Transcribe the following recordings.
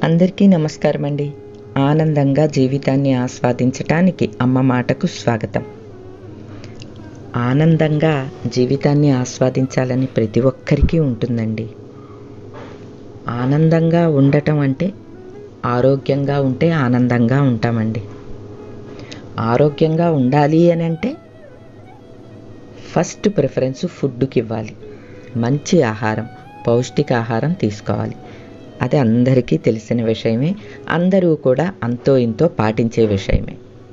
అందరికీ నమస్కారం అండి ఆనందంగా జీవితాన్ని ఆస్వాదించటానికి అమ్మ మాటకు స్వాగతం ఆనందంగా జీవితాన్ని ఆస్వాదించాలని ప్రతి ఒక్కరికి ఉంటుందండి ఆనందంగా ఉండటం అంటే ఆరోగ్యంగా ఉంటే ఆనందంగా ఉంటామండి ఆరోగ్యంగా ఉండాలి అని అంటే ఫస్ట్ ప్రిఫరెన్స్ ఫుడ్కి ఇవ్వాలి మంచి ఆహారం పౌష్టికాహారం తీసుకోవాలి అది అందరికీ తెలిసిన విషయమే అందరూ కూడా అంతో ఇంతో పాటించే విషయమే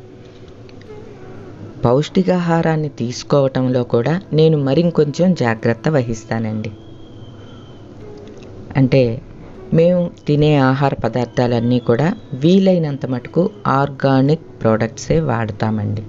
పౌష్టికాహారాన్ని తీసుకోవటంలో కూడా నేను మరింకొంచెం జాగ్రత్త వహిస్తానండి అంటే మేము తినే ఆహార పదార్థాలన్నీ కూడా వీలైనంత మటుకు ఆర్గానిక్ ప్రోడక్ట్సే వాడతామండి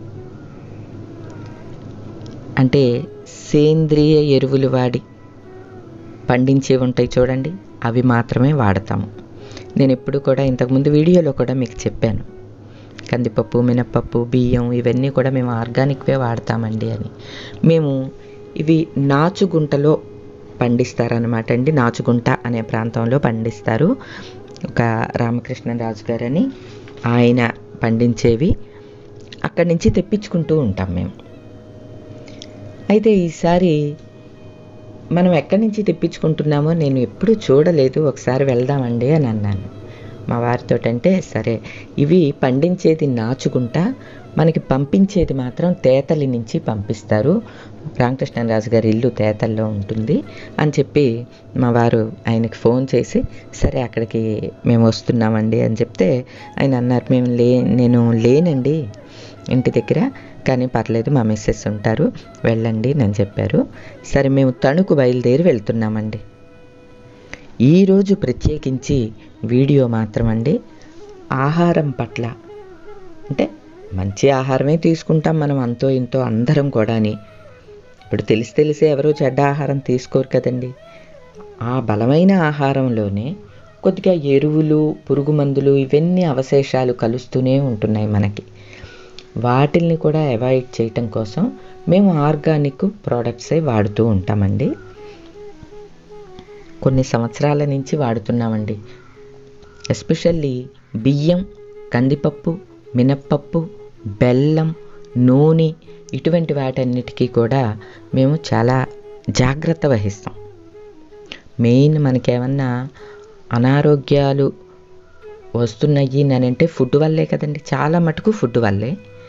అంటే సేంద్రియ ఎరువులు వాడి పండించే ఉంటాయి చూడండి అవి మాత్రమే వాడతాము నేను ఎప్పుడు కూడా ఇంతకుముందు వీడియోలో కూడా మీకు చెప్పాను కందిపప్పు మినప్పప్పు బియ్యం ఇవన్నీ కూడా మేము ఆర్గానిక్వే వాడతామండి అని మేము ఇవి నాచుగుంటలో పండిస్తారనమాట అండి నాచుగుంట అనే ప్రాంతంలో పండిస్తారు ఒక రామకృష్ణరాజు గారని ఆయన పండించేవి అక్కడి నుంచి తెప్పించుకుంటూ ఉంటాం మేము అయితే ఈసారి మనం ఎక్కడి నుంచి తెప్పించుకుంటున్నామో నేను ఎప్పుడూ చూడలేదు ఒకసారి వెళ్దామండి అని అన్నాను మా వారితో అంటే సరే ఇవి పండించేది నాచుకుంటా మనకి పంపించేది మాత్రం తేతలి నుంచి పంపిస్తారు రామకృష్ణరాజు గారి ఇల్లు తేతల్లో ఉంటుంది అని చెప్పి మా వారు ఆయనకి ఫోన్ చేసి సరే అక్కడికి మేము వస్తున్నామండి అని చెప్తే ఆయన అన్నారు మేము లే నేను లేనండి ఇంటి దగ్గర కానీ పర్లేదు మా మిస్సెస్ ఉంటారు వెళ్ళండి అని చెప్పారు సరే మేము తణుకు బయలుదేరి వెళ్తున్నామండి ఈరోజు ప్రత్యేకించి వీడియో మాత్రం అండి ఆహారం పట్ల అంటే మంచి ఆహారమే తీసుకుంటాం మనం అంతో ఇంతో అందరం కూడాని ఇప్పుడు తెలిసి తెలిసే ఎవరు చెడ్డ ఆహారం తీసుకోరు కదండి ఆ బలమైన ఆహారంలోనే కొద్దిగా ఎరువులు పురుగు మందులు ఇవన్నీ అవశేషాలు కలుస్తూనే ఉంటున్నాయి మనకి వాటిల్ని కూడా అవాయిడ్ చేయటం కోసం మేము ఆర్గానిక్ ప్రోడక్ట్సే వాడుతూ ఉంటామండి కొన్ని సంవత్సరాల నుంచి వాడుతున్నామండి ఎస్పెషల్లీ బియ్యం కందిపప్పు మినప్పప్పు బెల్లం నూనె ఇటువంటి వాటన్నిటికీ కూడా మేము చాలా జాగ్రత్త వహిస్తాం మెయిన్ మనకేమన్నా అనారోగ్యాలు వస్తున్నాయి అని అంటే ఫుడ్ వల్లే కదండి చాలా మటుకు ఫుడ్ వల్లే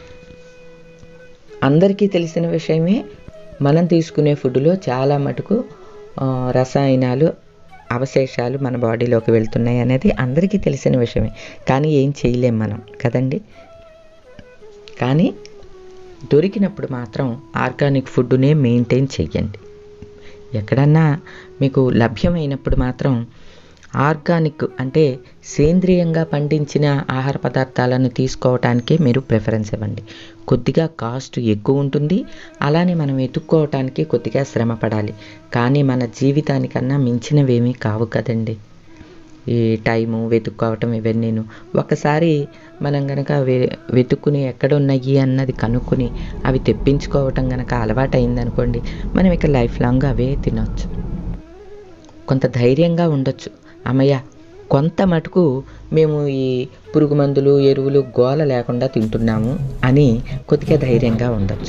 అందరికీ తెలిసిన విషయమే మనం తీసుకునే ఫుడ్లో చాలా మటుకు రసాయనాలు అవశేషాలు మన బాడీలోకి వెళ్తున్నాయి అనేది అందరికీ తెలిసిన విషయమే కానీ ఏం చేయలేం మనం కదండి కానీ దొరికినప్పుడు మాత్రం ఆర్గానిక్ ఫుడ్నే మెయింటైన్ చెయ్యండి ఎక్కడన్నా మీకు లభ్యమైనప్పుడు మాత్రం ఆర్గానిక్ అంటే సేంద్రియంగా పండించిన ఆహార పదార్థాలను తీసుకోవటానికే మీరు ప్రిఫరెన్స్ ఇవ్వండి కొద్దిగా కాస్ట్ ఎక్కువ ఉంటుంది అలానే మనం ఎత్తుక్కోవటానికి కొద్దిగా శ్రమ పడాలి కానీ మన జీవితానికన్నా మించినవేమీ కావు కదండి ఈ టైము వెతుక్కోవటం ఇవన్నీను ఒకసారి మనం కనుక వె వెతుక్కుని ఎక్కడున్నాయి అన్నది కనుక్కొని అవి తెప్పించుకోవటం కనుక అలవాటు అయిందనుకోండి మనం ఇక లైఫ్ లాంగ్ అవే తినొచ్చు కొంత ధైర్యంగా ఉండొచ్చు అమ్మయ్య కొంత మటుకు మేము ఈ పురుగు మందులు ఎరువులు గోల లేకుండా తింటున్నాము అని కొద్దిగా ధైర్యంగా ఉండొచ్చు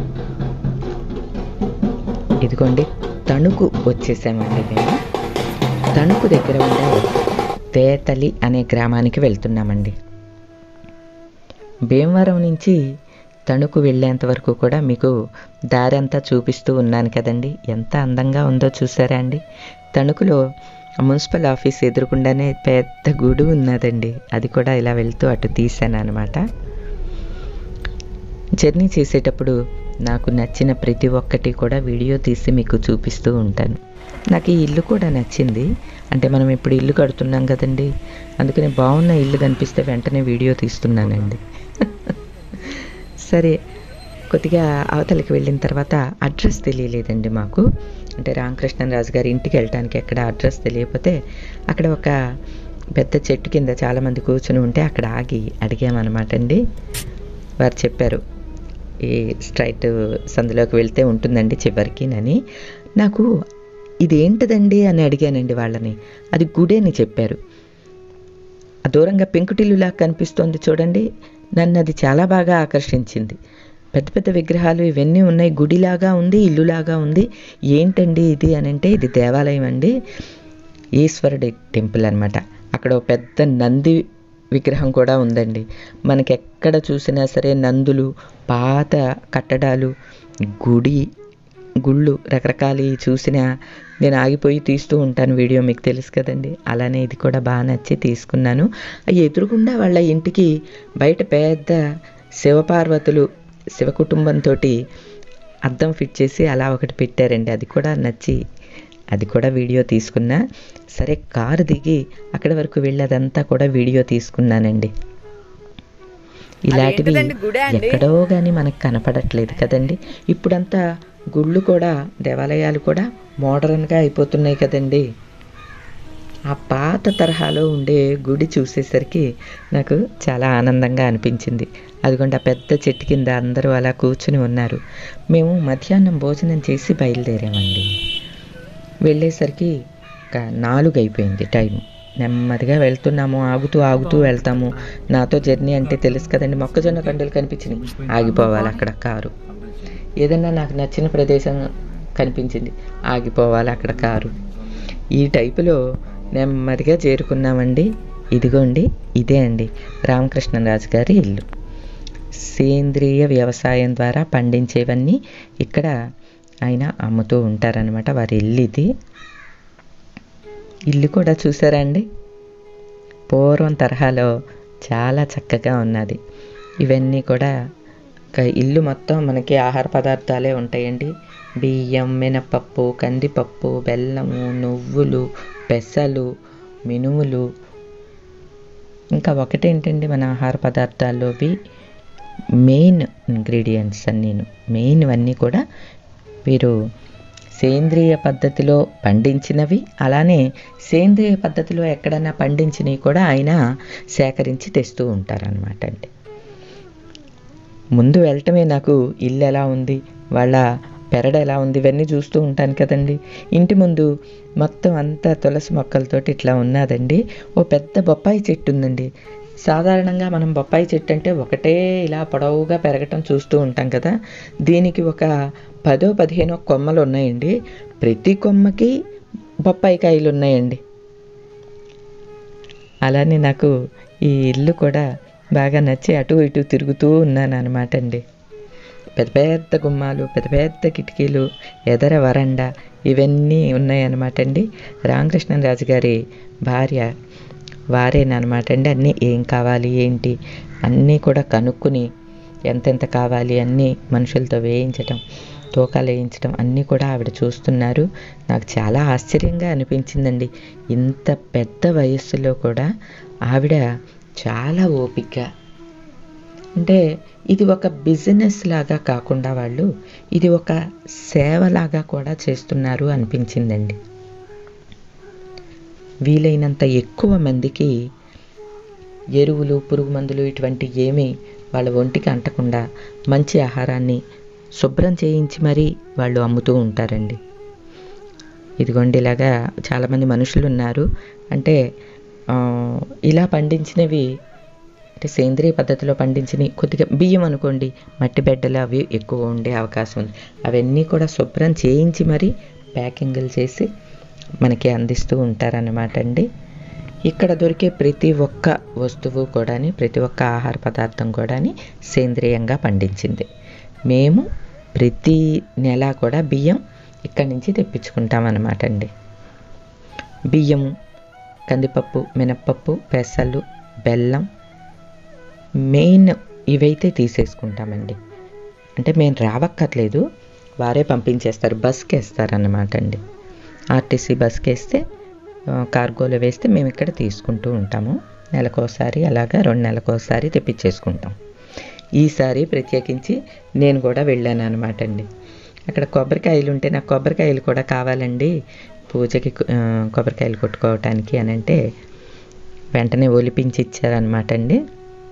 ఇదిగోండి తణుకు వచ్చేసామండి మేము తణుకు దగ్గర ఉండే తేతలి అనే గ్రామానికి వెళ్తున్నామండి భీమవరం నుంచి తణుకు వెళ్ళేంత వరకు కూడా మీకు దారి అంతా చూపిస్తూ ఉన్నాను కదండి ఎంత అందంగా ఉందో చూసారా అండి తణుకులో మున్సిపల్ ఆఫీస్ ఎదురుకుండానే పెద్ద గుడి ఉన్నదండి అది కూడా ఇలా వెళ్తూ అటు తీసాను అనమాట జర్నీ చేసేటప్పుడు నాకు నచ్చిన ప్రతి ఒక్కటి కూడా వీడియో తీసి మీకు చూపిస్తూ ఉంటాను నాకు ఈ ఇల్లు కూడా నచ్చింది అంటే మనం ఇప్పుడు ఇల్లు కడుతున్నాం కదండి అందుకని బాగున్న ఇల్లు కనిపిస్తే వెంటనే వీడియో తీస్తున్నానండి సరే కొద్దిగా అవతలకి వెళ్ళిన తర్వాత అడ్రస్ తెలియలేదండి మాకు అంటే రామకృష్ణరాజు గారి ఇంటికి వెళ్ళడానికి ఎక్కడ అడ్రస్ తెలియకపోతే అక్కడ ఒక పెద్ద చెట్టు కింద చాలామంది కూర్చుని ఉంటే అక్కడ ఆగి అడిగామన్నమాట అండి వారు చెప్పారు ఈ స్ట్రైట్ సందులోకి వెళ్తే ఉంటుందండి చివరికినని నాకు ఇదేంటిదండి అని అడిగానండి వాళ్ళని అది గుడి అని చెప్పారు ఆ దూరంగా పెంకుటిల్లులా కనిపిస్తోంది చూడండి నన్ను అది చాలా బాగా ఆకర్షించింది పెద్ద పెద్ద విగ్రహాలు ఇవన్నీ ఉన్నాయి గుడిలాగా ఉంది ఇల్లులాగా ఉంది ఏంటండి ఇది అని అంటే ఇది దేవాలయం అండి ఈశ్వరుడి టెంపుల్ అనమాట అక్కడ ఒక పెద్ద నంది విగ్రహం కూడా ఉందండి మనకి ఎక్కడ చూసినా సరే నందులు పాత కట్టడాలు గుడి గుళ్ళు రకరకాలు చూసినా నేను ఆగిపోయి తీస్తూ ఉంటాను వీడియో మీకు తెలుసు కదండి అలానే ఇది కూడా బాగా నచ్చి తీసుకున్నాను ఆ ఎదురుగుండా వాళ్ళ ఇంటికి బయట పెద్ద శివపార్వతులు శివ కుటుంబంతో అద్దం ఫిట్ చేసి అలా ఒకటి పెట్టారండి అది కూడా నచ్చి అది కూడా వీడియో తీసుకున్నా సరే కారు దిగి అక్కడి వరకు వెళ్ళేదంతా కూడా వీడియో తీసుకున్నానండి ఇలాంటివి అదేంటిదండి గుడే అండి? ఎక్కడో కానీ మనకు కనపడట్లేదు కదండి ఇప్పుడంతా గుళ్ళు కూడా దేవాలయాలు కూడా మోడర్న్గా అయిపోతున్నాయి కదండి ఆ పాత తరహాలో ఉండే గుడి చూసేసరికి నాకు చాలా ఆనందంగా అనిపించింది అదిగోండి ఆ పెద్ద చెట్టు కింద అందరూ అలా కూర్చుని ఉన్నారు మేము మధ్యాహ్నం భోజనం చేసి బయలుదేరామండి వెళ్ళేసరికి ఒక నాలుగు అయిపోయింది టైం నెమ్మదిగా వెళ్తున్నాము ఆగుతూ ఆగుతూ వెళ్తాము నాతో జర్నీ అంటే తెలుసు కదండి మొక్కజొన్న కండులు కనిపించినాయి ఆగిపోవాలి అక్కడ కారు ఏదన్నా నాకు నచ్చిన ప్రదేశం కనిపించింది ఆగిపోవాలి అక్కడ కారు ఈ టైపులో నెమ్మదిగా చేరుకున్నామండి ఇదిగోండి ఇదే అండి రామకృష్ణరాజు గారి ఇల్లు సేంద్రియ వ్యవసాయం ద్వారా పండించేవన్నీ ఇక్కడ ఆయన అమ్ముతూ ఉంటారనమాట వారి ఇల్లు ఇది ఇల్లు కూడా చూసారా అండి పూర్వం తరహాలో చాలా చక్కగా ఉన్నది ఇవన్నీ కూడా ఒక ఇల్లు మొత్తం మనకి ఆహార పదార్థాలే ఉంటాయండి బియ్యం మినపప్పు కందిపప్పు బెల్లము నువ్వులు పెసలు మినుములు ఇంకా ఒకటేంటండి మన ఆహార పదార్థాల్లోవి మెయిన్ ఇంగ్రీడియంట్స్ అన్నీను మెయిన్ అన్నీ కూడా వీరు సేంద్రియ పద్ధతిలో పండించినవి అలానే సేంద్రియ పద్ధతిలో ఎక్కడైనా పండించినవి కూడా ఆయన సేకరించి తెస్తూ ఉంటారనమాట అండి ముందు వెళ్ళటమే నాకు ఇల్లు ఎలా ఉంది వాళ్ళ పెరడ ఎలా ఉంది ఇవన్నీ చూస్తూ ఉంటాను కదండి ఇంటి ముందు మొత్తం అంతా తులసి మొక్కలతోటి ఇట్లా ఉన్నదండి ఓ పెద్ద బొప్పాయి చెట్టు ఉందండి సాధారణంగా మనం బొప్పాయి చెట్టు అంటే ఒకటే ఇలా పొడవుగా పెరగటం చూస్తూ ఉంటాం కదా దీనికి ఒక పదో పదిహేనో కొమ్మలు ఉన్నాయండి ప్రతి కొమ్మకి బొప్పాయి కాయలు ఉన్నాయండి అలానే నాకు ఈ ఇల్లు కూడా బాగా నచ్చి అటు ఇటు తిరుగుతూ ఉన్నాను అనమాట అండి పెద్ద పెద్ద గుమ్మాలు పెద్ద పెద్ద కిటికీలు ఎదర వరండా ఇవన్నీ ఉన్నాయన్నమాట అండి రామకృష్ణరాజు గారి భార్య వారేనమాట అండి అన్నీ ఏం కావాలి ఏంటి అన్నీ కూడా కనుక్కుని ఎంతెంత కావాలి అన్నీ మనుషులతో వేయించటం తూకాలు వేయించడం అన్నీ కూడా ఆవిడ చూస్తున్నారు నాకు చాలా ఆశ్చర్యంగా అనిపించిందండి ఇంత పెద్ద వయస్సులో కూడా ఆవిడ చాలా ఓపిక అంటే ఇది ఒక బిజినెస్ లాగా కాకుండా వాళ్ళు ఇది ఒక సేవలాగా కూడా చేస్తున్నారు అనిపించిందండి వీలైనంత ఎక్కువ మందికి ఎరువులు పురుగు మందులు ఇటువంటి ఏమీ వాళ్ళ ఒంటికి అంటకుండా మంచి ఆహారాన్ని శుభ్రం చేయించి మరీ వాళ్ళు అమ్ముతూ ఉంటారండి ఇదిగోండి ఇలాగా చాలామంది మనుషులు ఉన్నారు అంటే ఆ, ఇలా పండించినవి అంటే సేంద్రియ పద్ధతిలో పండించినవి కొద్దిగా బియ్యం అనుకోండి మట్టి బిడ్డలు అవి ఎక్కువ ఉండే అవకాశం ఉంది అవన్నీ కూడా శుభ్రం చేయించి మరీ ప్యాకింగ్లు చేసి మనకి అందిస్తూ ఉంటారన్నమాట అండి ఇక్కడ దొరికే ప్రతి ఒక్క వస్తువు కూడాని ప్రతి ఒక్క ఆహార పదార్థం కూడాని సేంద్రియంగా పండించింది మేము ప్రతి నెల కూడా బియ్యం ఇక్కడి నుంచి తెప్పించుకుంటాం అన్నమాట అండి బియ్యము కందిపప్పు మినప్పప్పు పెసలు బెల్లం మెయిన్ ఇవైతే తీసేసుకుంటామండి అంటే మేము రావక్కర్లేదు వారే పంపించేస్తారు బస్కి వేస్తారన్నమాట అండి ఆర్టీసీ బస్కి వేస్తే ఆ, కార్గోలో వేస్తే మేము ఇక్కడ తీసుకుంటూ ఉంటాము నెలకోసారి అలాగా రెండు నెలకోసారి తెప్పించేసుకుంటాం ఈసారి ప్రత్యేకించి నేను కూడా వెళ్ళాను అనమాట అండి అక్కడ కొబ్బరికాయలు ఉంటే నాకు కొబ్బరికాయలు కూడా కావాలండి పూజకి ఆ, కొబ్బరికాయలు కొట్టుకోవటానికి అని అంటే వెంటనే ఒలిపించి ఇచ్చారనమాట అండి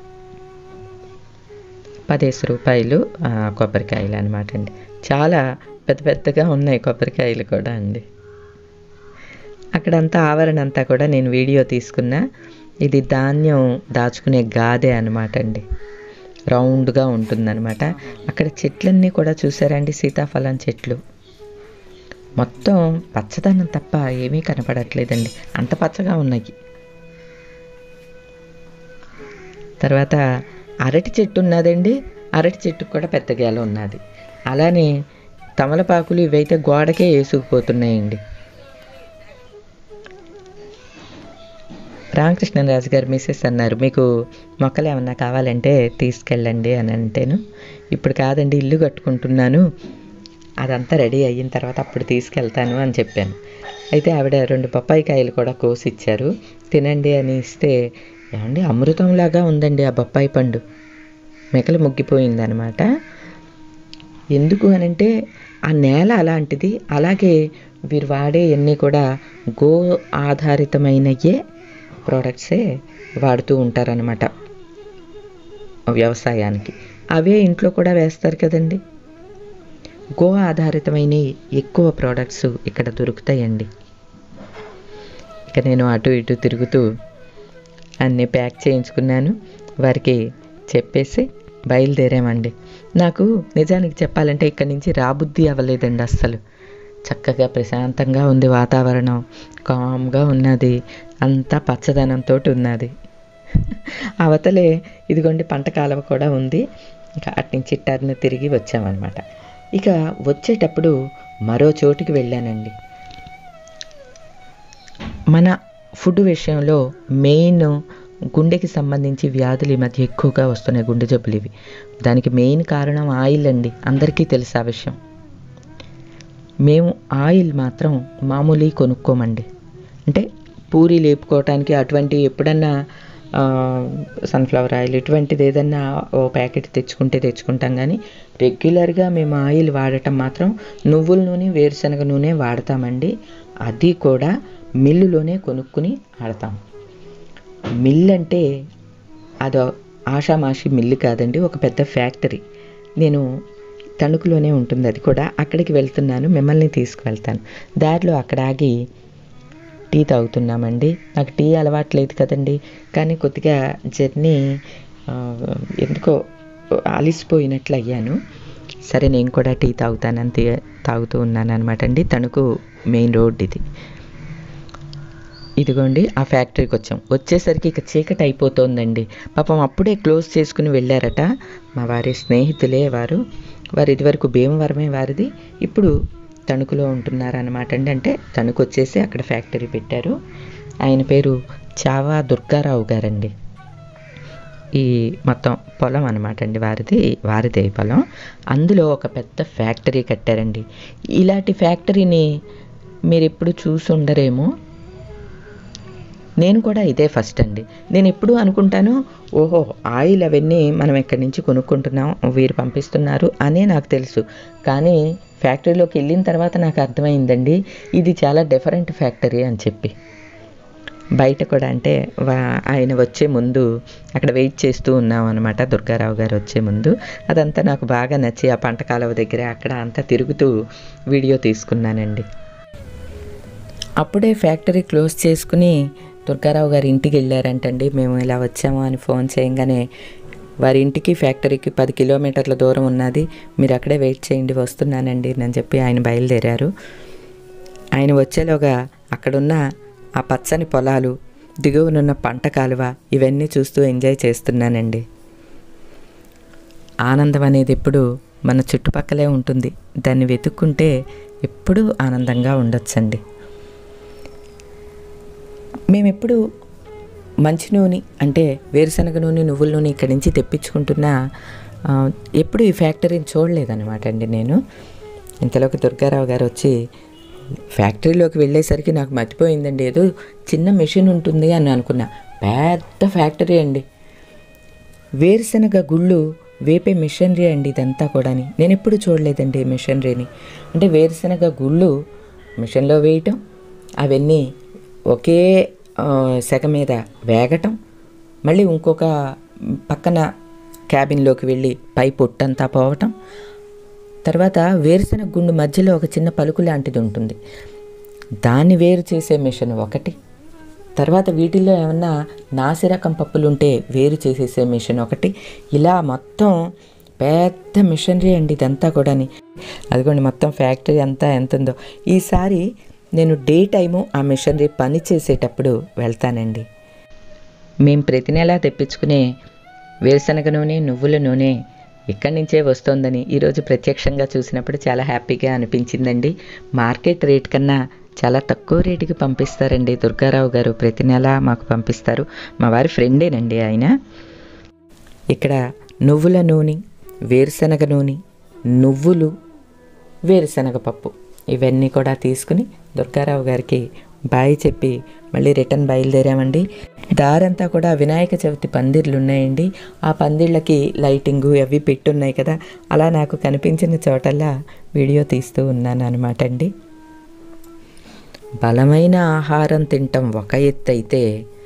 పదేసి రూపాయలు ఆ, కొబ్బరికాయలు అనమాట అండి చాలా పెద్ద పెద్దగా ఉన్నాయి కొబ్బరికాయలు కూడా అండి అక్కడంతా ఆవరణ అంతా కూడా నేను వీడియో తీసుకున్నా ఇది ధాన్యం దాచుకునే గాదె అనమాట అండి రౌండ్గా ఉంటుందన్నమాట అక్కడ చెట్లన్నీ కూడా చూసారండి సీతాఫలం చెట్లు మొత్తం పచ్చదనం తప్ప ఏమీ కనపడట్లేదండి అంత పచ్చగా ఉన్నాయి తర్వాత అరటి చెట్టు ఉన్నదండి అరటి చెట్టుకు కూడా పెద్ద గేల ఉన్నది అలానే తమలపాకులు ఇవైతే గోడకే వేసుకుపోతున్నాయండి రామకృష్ణరాజు గారు మిస్సెస్ అన్నారు మీకు మొక్కలు ఏమన్నా కావాలంటే తీసుకెళ్ళండి అని అంటేను ఇప్పుడు కాదండి ఇల్లు కట్టుకుంటున్నాను అదంతా రెడీ అయిన తర్వాత అప్పుడు తీసుకెళ్తాను అని చెప్పాను అయితే ఆవిడ రెండు పప్పాయి కాయలు కూడా కోసి ఇచ్చారు తినండి అని ఇస్తే ఏమండి అమృతంలాగా ఉందండి ఆ బొప్పాయి పండు మెకలు ముగ్గిపోయిందనమాట ఎందుకు అనంటే ఆ నేల అలాంటిది అలాగే వీరు వాడే అన్నీ కూడా గో ఆధారితమైనయే ప్రోడక్ట్సే వాడుతూ ఉంటారనమాట వ్యవసాయానికి అవే ఇంట్లో కూడా వేస్తారు కదండి గో ఆధారితమైన ఎక్కువ ప్రోడక్ట్స్ ఇక్కడ దొరుకుతాయండి ఇక నేను అటు ఇటు తిరుగుతూ అన్నీ ప్యాక్ చేయించుకున్నాను వారికి చెప్పేసి బయలుదేరామండి నాకు నిజానికి చెప్పాలంటే ఇక్కడి నుంచి రాబుద్ధి అవ్వలేదండి అస్సలు చక్కగా ప్రశాంతంగా ఉంది వాతావరణం కామ్గా ఉన్నది అంతా పచ్చదనంతో ఉన్నది అవతలే ఇదిగోండి పంట కాలువ కూడా ఉంది ఇంకా అటు నుంచి టర్న్ తిరిగి వచ్చామన్నమాట ఇక వచ్చేటప్పుడు మరో చోటుకి వెళ్ళానండి మన ఫుడ్ విషయంలో మెయిన్ గుండెకి సంబంధించి వ్యాధులు ఈ మధ్య ఎక్కువగా వస్తున్నాయి గుండె జబ్బులు ఇవి దానికి మెయిన్ కారణం ఆయిల్ అండి అందరికీ తెలుసు ఆ విషయం మేము ఆయిల్ మాత్రం మామూలు కొనుక్కోమండి అంటే పూరి లేపుకోవటానికి అటువంటి ఎప్పుడన్నా సన్ఫ్లవర్ ఆయిల్ ఇటువంటిది ఏదన్నా ఓ ప్యాకెట్ తెచ్చుకుంటే తెచ్చుకుంటాం కానీ రెగ్యులర్గా మేము ఆయిల్ వాడటం మాత్రం నువ్వుల నూనె వేరుశనగ నూనె వాడతామండి అది కూడా మిల్లులోనే కొనుక్కుని ఆడతాం మిల్ అంటే అదో ఆషామాషి మిల్లు కాదండి ఒక పెద్ద ఫ్యాక్టరీ నేను తణుకులోనే ఉంటుంది అది కూడా అక్కడికి వెళ్తున్నాను మిమ్మల్ని తీసుకువెళ్తాను దారిలో అక్కడ ఆగి టీ తాగుతున్నామండి నాకు టీ అలవాట్లేదు కదండి కానీ కొద్దిగా జర్నీ ఎందుకో అలిసిపోయినట్లు అయ్యాను సరే నేను కూడా టీ తాగుతానని తే- తాగుతూ ఉన్నాను అనమాట అండి తణుకు మెయిన్ రోడ్ ఇది ఇదిగోండి ఆ ఫ్యాక్టరీకి వచ్చాం వచ్చేసరికి ఇక చీకటి అయిపోతుందండి పాపం అప్పుడే క్లోజ్ చేసుకుని వెళ్ళారట మా వారి స్నేహితులే వారు వారు ఇదివరకు భీమవరమే వారిది ఇప్పుడు తణుకులో ఉంటున్నారన్నమాట అండి అంటే తణుకు వచ్చేసి అక్కడ ఫ్యాక్టరీ పెట్టారు ఆయన పేరు చావా దుర్గారావు గారండి ఈ మొత్తం పొలం అనమాట అండి వారిది వారిదే ఈ పొలం అందులో ఒక పెద్ద ఫ్యాక్టరీ కట్టారండి ఇలాంటి ఫ్యాక్టరీని మీరు ఎప్పుడు చూసి ఉండరేమో నేను కూడా ఇదే ఫస్ట్ అండి నేను ఎప్పుడు అనుకుంటాను ఓహో ఆయిల్ అవన్నీ మనం ఎక్కడి నుంచి కొనుక్కుంటున్నాం వీరు పంపిస్తున్నారు అనే నాకు తెలుసు కానీ ఫ్యాక్టరీలోకి వెళ్ళిన తర్వాత నాకు అర్థమైందండి ఇది చాలా డిఫరెంట్ ఫ్యాక్టరీ అని చెప్పి బయట కూడా అంటే వా- ఆయన వచ్చే ముందు అక్కడ వెయిట్ చేస్తూ ఉన్నాం అనమాట దుర్గారావు గారు వచ్చే ముందు అదంతా నాకు బాగా నచ్చి ఆ పంట కాలువ దగ్గర అక్కడ అంతా తిరుగుతూ వీడియో తీసుకున్నానండి అప్పుడే ఫ్యాక్టరీ క్లోజ్ చేసుకుని దుర్గారావు గారి ఇంటికి వెళ్ళారంటండి మేము ఇలా వచ్చాము అని ఫోన్ చేయగానే వారి ఇంటికి ఫ్యాక్టరీకి పది కిలోమీటర్ల దూరం ఉన్నది మీరు అక్కడే వెయిట్ చేయండి వస్తున్నానండి అని చెప్పి ఆయన బయలుదేరారు ఆయన వచ్చేలోగా అక్కడున్న ఆ పచ్చని పొలాలు దిగువనున్న పంట కాలువ ఇవన్నీ చూస్తూ ఎంజాయ్ చేస్తున్నానండి ఆనందం అనేది ఎప్పుడు మన చుట్టుపక్కలే ఉంటుంది దాన్ని వెతుక్కుంటే ఎప్పుడూ ఆనందంగా ఉండొచ్చండి మేమెప్పుడు మంచి నూనె అంటే వేరుశనగ నూనె నువ్వుల నూనె ఇక్కడి నుంచి తెప్పించుకుంటున్నా ఆ, ఎప్పుడు ఈ ఫ్యాక్టరీని చూడలేదన్నమాట అండి నేను ఇంతలోకి దుర్గారావు గారు వచ్చి ఫ్యాక్టరీలోకి వెళ్ళేసరికి నాకు మర్చిపోయిందండి ఏదో చిన్న మెషిన్ ఉంటుంది అని అనుకున్నా పెద్ద ఫ్యాక్టరీ అండి వేరుశనగ గుళ్ళు వేపే మిషనరీ అండి ఇదంతా కూడాని నేను ఎప్పుడు చూడలేదండి ఈ మిషనరీని అంటే వేరుశనగ గుళ్ళు మిషన్లో వేయటం అవన్నీ ఒకే ఆ, సెగ మీద వేగటం మళ్ళీ ఇంకొక పక్కన క్యాబిన్లోకి వెళ్ళి పై పొట్టంతా పోవటం తర్వాత వేరుశనగ గుండు మధ్యలో ఒక చిన్న పలుకు లాంటిది ఉంటుంది దాన్ని వేరు చేసే మిషన్ ఒకటి తర్వాత వీటిల్లో ఏమన్నా నాసి రకం పప్పులు ఉంటే వేరు చేసేసే మిషన్ ఒకటి ఇలా మొత్తం పెద్ద మిషనరీ అండి ఇదంతా కూడాని అదిగోండి మొత్తం ఫ్యాక్టరీ అంతా ఎంత ఉందో ఈసారి నేను డే టైము ఆ మిషనరీ పని చేసేటప్పుడు వెళ్తానండి మేము ప్రతి నెలా తెప్పించుకునే వేరుశనగ నూనె నువ్వుల నూనె ఇక్కడి నుంచే వస్తోందని ఈరోజు ప్రత్యక్షంగా చూసినప్పుడు చాలా హ్యాపీగా అనిపించిందండి మార్కెట్ రేట్ కన్నా చాలా తక్కువ రేటుకి పంపిస్తారండి దుర్గారావు గారు ప్రతి నెల మాకు పంపిస్తారు మా వారి ఫ్రెండేనండి ఆయన ఇక్కడ నువ్వుల నూనె వేరుశనగ నూనె నువ్వులు వేరుశనగ పప్పు ఇవన్నీ కూడా తీసుకుని దుర్గారావు గారికి బాయ్ చెప్పి మళ్ళీ రిటర్న్ బయలుదేరామండి దారంతా కూడా వినాయక చవితి పందిర్లు ఉన్నాయండి ఆ పందిళ్ళకి లైటింగు అవి పెట్టున్నాయి కదా అలా నాకు కనిపించిన చోటల్లా వీడియో తీస్తూ ఉన్నాను అనమాట అండి బలమైన ఆహారం తినటం ఒక ఎత్తు అయితే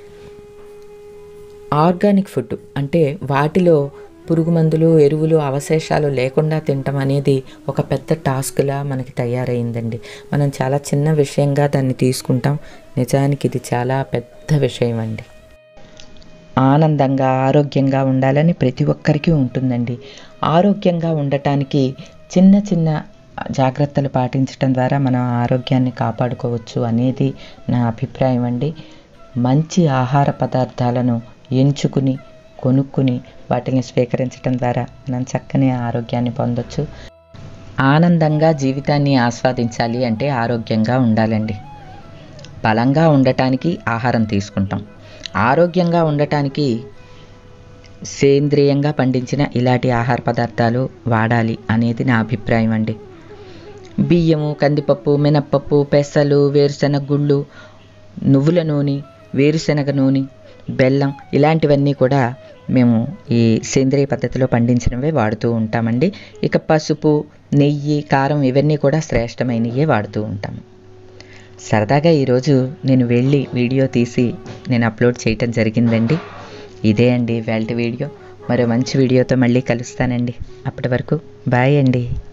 ఆర్గానిక్ ఫుడ్ అంటే వాటిలో పురుగు మందులు ఎరువులు అవశేషాలు లేకుండా తినటం అనేది ఒక పెద్ద టాస్క్లా మనకి తయారైందండి మనం చాలా చిన్న విషయంగా దాన్ని తీసుకుంటాం నిజానికి ఇది చాలా పెద్ద విషయం అండి ఆనందంగా ఆరోగ్యంగా ఉండాలని ప్రతి ఒక్కరికి ఉంటుందండి ఆరోగ్యంగా ఉండటానికి చిన్న చిన్న జాగ్రత్తలు పాటించడం ద్వారా మనం ఆరోగ్యాన్ని కాపాడుకోవచ్చు అనేది నా అభిప్రాయం అండి మంచి ఆహార పదార్థాలను ఎంచుకుని కొనుక్కుని వాటిని స్వీకరించడం ద్వారా మనం చక్కని ఆరోగ్యాన్ని పొందొచ్చు ఆనందంగా జీవితాన్ని ఆస్వాదించాలి అంటే ఆరోగ్యంగా ఉండాలండి బలంగా ఉండటానికి ఆహారం తీసుకుంటాం ఆరోగ్యంగా ఉండటానికి సేంద్రియంగా పండించిన ఇలాంటి ఆహార పదార్థాలు వాడాలి అనేది నా అభిప్రాయం అండి బియ్యము కందిపప్పు మినప్పప్పు పెసలు వేరుశెనగ గుళ్ళు నువ్వుల నూనె వేరుశెనగ నూనె బెల్లం ఇలాంటివన్నీ కూడా మేము ఈ సేంద్రియ పద్ధతిలో పండించినవే వాడుతూ ఉంటామండి ఇక పసుపు నెయ్యి కారం ఇవన్నీ కూడా శ్రేష్టమైనవే వాడుతూ ఉంటాము సరదాగా ఈరోజు నేను వెళ్ళి వీడియో తీసి నేను అప్లోడ్ చేయటం జరిగిందండి ఇదే అండి వేల్టి వీడియో మరో మంచి వీడియోతో మళ్ళీ కలుస్తానండి అప్పటి వరకు బాయ్ అండి